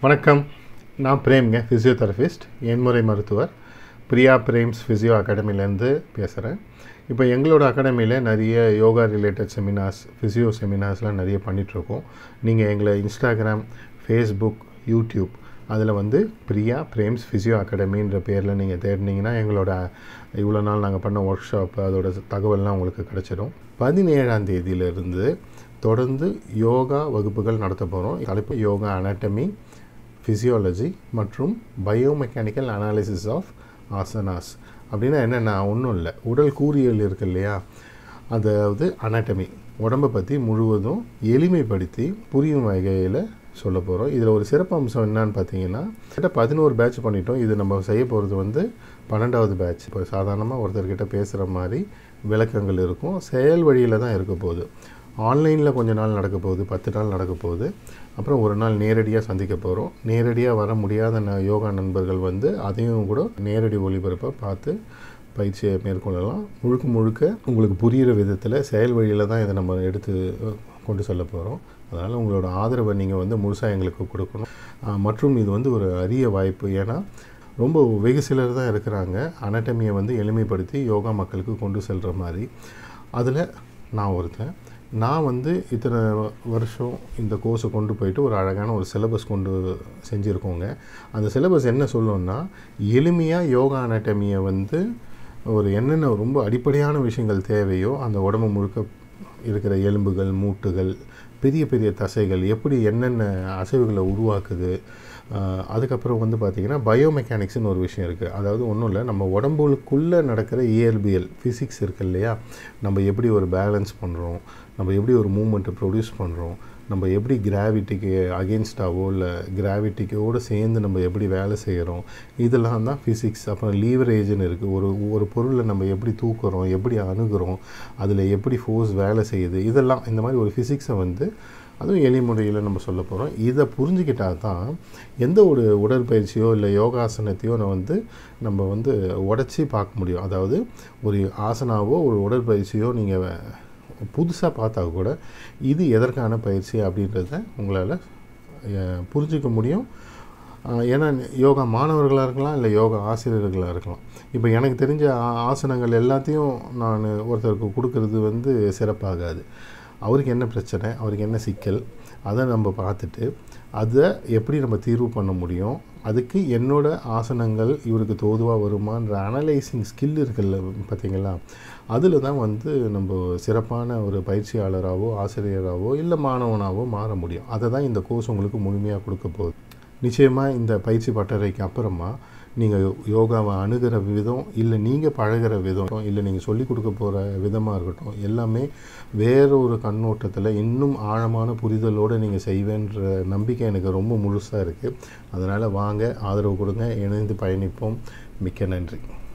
வணக்கம் நான் பிரேம்ங்க ஃபிசியோதெரபிஸ்ட் என்முறை மருத்துவர் பிரியா பிரேம்ஸ் ஃபிசியோ அகாடமிலேருந்து பேசுகிறேன் இப்போ எங்களோட அகாடமியில் நிறைய யோகா ரிலேட்டட் செமினார்ஸ் ஃபிசியோ செமினார்ஸ்லாம் நிறைய பண்ணிகிட்ருக்கோம் நீங்கள் எங்களை இன்ஸ்டாகிராம் ஃபேஸ்புக் யூடியூப் அதில் வந்து பிரியா பிரேம்ஸ் ஃபிசியோ அகாடமின்ற பேரில் நீங்கள் தேடினீங்கன்னா எங்களோட இவ்வளோ நாள் நாங்கள் பண்ண ஒர்க் ஷாப் அதோட தகவல்லாம் உங்களுக்கு கிடச்சிடும் பதினேழாம் தேதியிலிருந்து தொடர்ந்து யோகா வகுப்புகள் நடத்த போகிறோம் தலைப்பு யோகா அனாட்டமி ஃபிசியாலஜி மற்றும் பயோமெக்கானிக்கல் அனாலிசிஸ் ஆஃப் ஆசனாஸ் அப்படின்னா என்னென்னா ஒன்றும் இல்லை உடல் கூறியல் இருக்கு இல்லையா அதாவது அனாட்டமி உடம்பை பற்றி முழுவதும் எளிமைப்படுத்தி புரியும் வகையில் சொல்ல போகிறோம் இதில் ஒரு சிறப்பு அம்சம் என்னன்னு பார்த்தீங்கன்னா கிட்ட பதினோரு பேட்ச் பண்ணிட்டோம் இது நம்ம செய்ய போகிறது வந்து பன்னெண்டாவது பேட்ச் இப்போ சாதாரணமாக ஒருத்தர்கிட்ட பேசுகிற மாதிரி விளக்கங்கள் இருக்கும் செயல் வழியில் தான் இருக்க போகுது ஆன்லைனில் கொஞ்ச நாள் நடக்க போகுது பத்து நாள் நடக்க போகுது அப்புறம் ஒரு நாள் நேரடியாக சந்திக்க போகிறோம் நேரடியாக வர முடியாத ந யோகா நண்பர்கள் வந்து அதையும் கூட நேரடி ஒளிபரப்பை பார்த்து பயிற்சியை மேற்கொள்ளலாம் முழுக்க முழுக்க உங்களுக்கு புரிகிற விதத்தில் செயல் வழியில் தான் இதை நம்ம எடுத்து கொண்டு செல்ல போகிறோம் அதனால் உங்களோட ஆதரவை நீங்கள் வந்து முழுசாக எங்களுக்கு கொடுக்கணும் மற்றும் இது வந்து ஒரு அரிய வாய்ப்பு ஏன்னா ரொம்ப வெகு சிலர் தான் இருக்கிறாங்க அனாட்டமியை வந்து எளிமைப்படுத்தி யோகா மக்களுக்கு கொண்டு செல்கிற மாதிரி அதில் நான் ஒருத்தன் நான் வந்து இத்தனை வருஷம் இந்த கோர்ஸை கொண்டு போயிட்டு ஒரு அழகான ஒரு சிலபஸ் கொண்டு செஞ்சுருக்கோங்க அந்த சிலபஸ் என்ன சொல்லணும்னா எளிமையாக யோகா அனாட்டமியை வந்து ஒரு என்னென்ன ரொம்ப அடிப்படையான விஷயங்கள் தேவையோ அந்த உடம்பு முழுக்க இருக்கிற எலும்புகள் மூட்டுகள் பெரிய பெரிய தசைகள் எப்படி என்னென்ன அசைவுகளை உருவாக்குது அதுக்கப்புறம் வந்து பார்த்திங்கன்னா பயோமெக்கானிக்ஸ்னு ஒரு விஷயம் இருக்குது அதாவது ஒன்றும் இல்லை நம்ம உடம்புக்குள்ளே நடக்கிற இயல்பியல் ஃபிசிக்ஸ் இருக்குது இல்லையா நம்ம எப்படி ஒரு பேலன்ஸ் பண்ணுறோம் நம்ம எப்படி ஒரு மூமெண்ட்டை ப்ரொடியூஸ் பண்ணுறோம் நம்ம எப்படி கிராவிட்டிக்கு அகெயின்ஸ்டாவோ இல்லை கிராவிட்டிக்கோடு சேர்ந்து நம்ம எப்படி வேலை செய்கிறோம் இதெல்லாம் தான் ஃபிசிக்ஸ் அப்புறம் லீவரேஜ்னு இருக்குது ஒரு ஒரு பொருளை நம்ம எப்படி தூக்குறோம் எப்படி அணுகிறோம் அதில் எப்படி ஃபோர்ஸ் வேலை செய்யுது இதெல்லாம் இந்த மாதிரி ஒரு ஃபிசிக்ஸை வந்து அதுவும் எளிய முறையில் நம்ம சொல்ல போகிறோம் இதை புரிஞ்சுக்கிட்டால் தான் எந்த ஒரு உடற்பயிற்சியோ இல்லை யோகாசனத்தையோ நான் வந்து நம்ம வந்து உடச்சி பார்க்க முடியும் அதாவது ஒரு ஆசனாவோ ஒரு உடற்பயிற்சியோ நீங்கள் புதுசாக பார்த்தா கூட இது எதற்கான பயிற்சி அப்படின்றத உங்களால் புரிஞ்சிக்க முடியும் ஏன்னா யோகா மாணவர்களாக இருக்கலாம் இல்லை யோகா ஆசிரியர்களாக இருக்கலாம் இப்போ எனக்கு தெரிஞ்ச ஆசனங்கள் எல்லாத்தையும் நான் ஒருத்தருக்கு கொடுக்கறது வந்து சிறப்பாகாது அவருக்கு என்ன பிரச்சனை அவருக்கு என்ன சிக்கல் அதை நம்ம பார்த்துட்டு அதை எப்படி நம்ம தீர்வு பண்ண முடியும் அதுக்கு என்னோட ஆசனங்கள் இவருக்கு தோதுவாக வருமான்ற அனலைசிங் ஸ்கில் இருக்குல்ல பார்த்திங்களா அதில் தான் வந்து நம்ம சிறப்பான ஒரு பயிற்சியாளராகவோ ஆசிரியராகவோ இல்லை மாணவனாகவோ மாற முடியும் அதை தான் இந்த கோர்ஸ் உங்களுக்கு முழுமையாக கொடுக்க போகுது நிச்சயமாக இந்த பயிற்சி பட்டறைக்கு அப்புறமா நீங்கள் யோகாவை அணுகிற விதம் இல்லை நீங்கள் பழகிற விதம் இல்லை நீங்கள் சொல்லிக் கொடுக்க போகிற விதமாக இருக்கட்டும் எல்லாமே வேற ஒரு கண்ணோட்டத்தில் இன்னும் ஆழமான புரிதலோடு நீங்கள் செய்வேன்ற நம்பிக்கை எனக்கு ரொம்ப முழுசாக இருக்குது அதனால் வாங்க ஆதரவு கொடுங்க இணைந்து பயணிப்போம் மிக்க நன்றி